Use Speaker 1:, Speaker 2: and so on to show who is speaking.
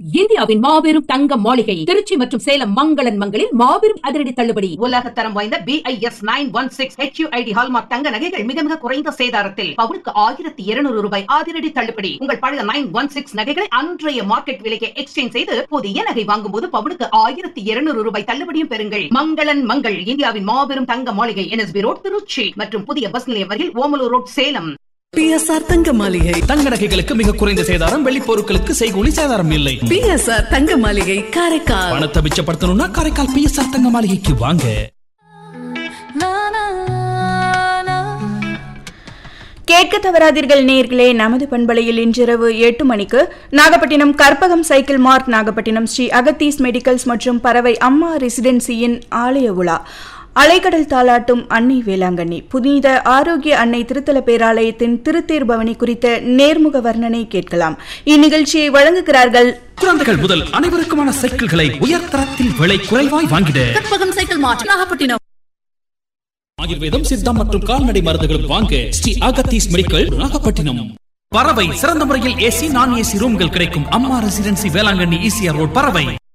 Speaker 1: இந்தியாவின் மாபெரும் தங்க மாளிகை திருச்சி மற்றும் சேலம் மங்களன் மங்களில் மாபெரும் அதிரடி தள்ளுபடி
Speaker 2: உலக தரம் வாய்ந்த BIS nine one six HUID hallmark தங்க நகைகள் மிக மிக குறைந்த சேதாரத்தில் பவுனுக்கு ஆயிரத்தி இருநூறு ரூபாய் அதிரடி தள்ளுபடி உங்கள் பழைய நைன் ஒன் சிக்ஸ் நகைகளை அன்றைய மார்க்கெட் விலைக்கு எக்ஸ்சேஞ்ச் செய்து புதிய நகை வாங்கும் போது பவுனுக்கு ஆயிரத்தி இருநூறு ரூபாய் தள்ளுபடியும் பெறுங்கள் மங்களன் மங்கள் இந்தியாவின் மாபெரும் தங்க மாளிகை என்எஸ்பி ரோட் திருச்சி மற்றும் புதிய பஸ் நிலையம் வரையில் ஓமலூர் ரோட் சேலம்
Speaker 3: பிஎஸ்ஆர் தங்க மாளிகை
Speaker 4: தங்க நகைகளுக்கு மிக குறைந்த சேதாரம் வெள்ளி பொருட்களுக்கு செய்கூலி சேதாரம் இல்லை
Speaker 3: பிஎஸ்ஆர் தங்க மாளிகை காரைக்கால்
Speaker 4: பணத்தை மிச்சப்படுத்தணும்னா காரைக்கால் பிஎஸ்ஆர் தங்க மாளிகைக்கு வாங்க
Speaker 5: கேட்க தவறாதீர்கள் நேர்களே நமது பண்பலையில் இன்றிரவு எட்டு மணிக்கு Nagapattinam Karpagam cycle mart Nagapattinam Sri Agathees medicals மற்றும் பறவை அம்மா ரெசிடென்சியின் ஆலய உலா அலைக்கடல் தாளாட்டும் அன்னை வேளாங்கண்ணி புனித ஆரோக்கிய அன்னை திருத்தல பேராலயத்தின் திருத்தேர் பவனி குறித்த நேர்முக வர்ணனை கேட்கலாம் இந்நிகழ்ச்சியை வழங்குகிறார்கள்
Speaker 4: குழந்தைகள் முதல் அனைவருக்குமான சைக்கிள்களை உயர்தரத்தில் விலை குறைவாய் வாங்கிட
Speaker 3: கற்பகம் சைக்கிள் மார்ட் நாகப்பட்டினம்
Speaker 4: ஆயுர்வேதம் சித்தம் மற்றும் கால்நடை மருந்துகளும் வாங்க ஸ்ரீ அகத்தீஸ் மெடிக்கல் நாகப்பட்டினம் பறவை சிறந்த முறையில் ஏசி நான் ஏசி ரூம்கள் கிடைக்கும் அம்மா ரெசிடென்சி வேளாங்கண்ணி ஈசிஆர் ரோட் பறவை